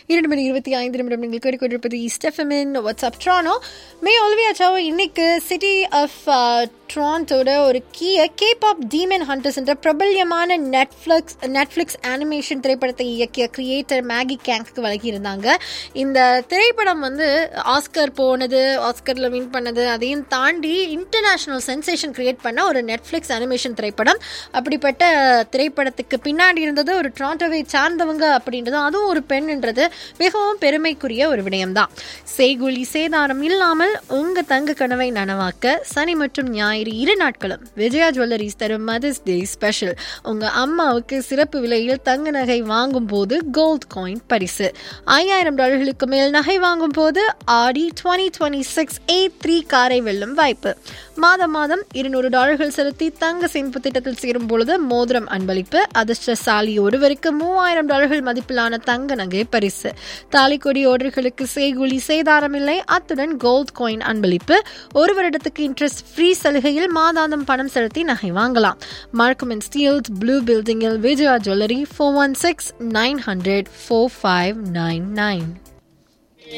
இரண்டு மணி இருபத்தி ஐந்து நிமிடம் நீங்கள் கேட்டுக்கொண்டிருப்பது ஸ்டெஃபமின் வாட்ஸ்அப் ட்ரானோ மே ஒலிவியா சாவோ இன்னைக்கு சிட்டி ஆஃப் ட்ரான்டோட ஒரு கீய கேப் ஆப் டீமன் ஹண்டர்ஸ் என்ற பிரபல்யமான நெட்ஃப்ளிக்ஸ் நெட்ஃப்ளிக்ஸ் அனிமேஷன் திரைப்படத்தை இயக்கிய கிரியேட்டர் மேகி கேங்க்கு வழங்கியிருந்தாங்க இந்த திரைப்படம் வந்து ஆஸ்கர் போனது ஆஸ்கரில் வின் பண்ணது அதையும் தாண்டி இன்டர்நேஷ்னல் சென்சேஷன் கிரியேட் பண்ண ஒரு நெட்ஃப்ளிக்ஸ் அனிமேஷன் திரைப்படம் அப்படிப்பட்ட திரைப்படத்துக்கு பின்னாடி இருந்தது ஒரு ட்ராண்டோவை சார்ந்தவங்க அப்படின்றதும் அதுவும் ஒரு பெண்ன்றது மிகவும் பெருமைக்குரிய ஒரு விடயம்தான் செய்கூலி சேதாரம் இல்லாமல் உங்க தங்க கனவை நனவாக்க சனி மற்றும் ஞாயிறு இரு நாட்களும் விஜயா ஜுவல்லரிஸ் தரும் மதர்ஸ் டே ஸ்பெஷல் உங்க அம்மாவுக்கு சிறப்பு விலையில் தங்க நகை வாங்கும் போது கோல்ட் காயின் பரிசு ஐயாயிரம் டாலர்களுக்கு மேல் நகை வாங்கும் போது Audi twenty twenty six eight three காரை வெல்லும் வாய்ப்பு மாதம் மாதம் இருநூறு டாலர்கள் செலுத்தி தங்க சேமிப்பு திட்டத்தில் சேரும் பொழுது மோதிரம் அன்பளிப்பு அதிர்ஷ்டசாலி ஒருவருக்கு மூவாயிரம் டாலர்கள் மதிப்பிலான தங்க நகை பரிசு தாலிக்கொடி ஓடர்களுக்கு செய்கூலி சேதாரம் இல்லை அத்துடன் கோல்ட் காயின் அன்பளிப்பு ஒரு வருடத்துக்கு இன்ட்ரெஸ்ட் ஃப்ரீ சலுகையில் மாதாந்தம் பணம் செலுத்தி நகை வாங்கலாம் மார்க்கம் அண்ட் ஸ்டீல்ஸ் ப்ளூ பில்டிங்கில் Vijaya jewellery four one six nine hundred four five nine nine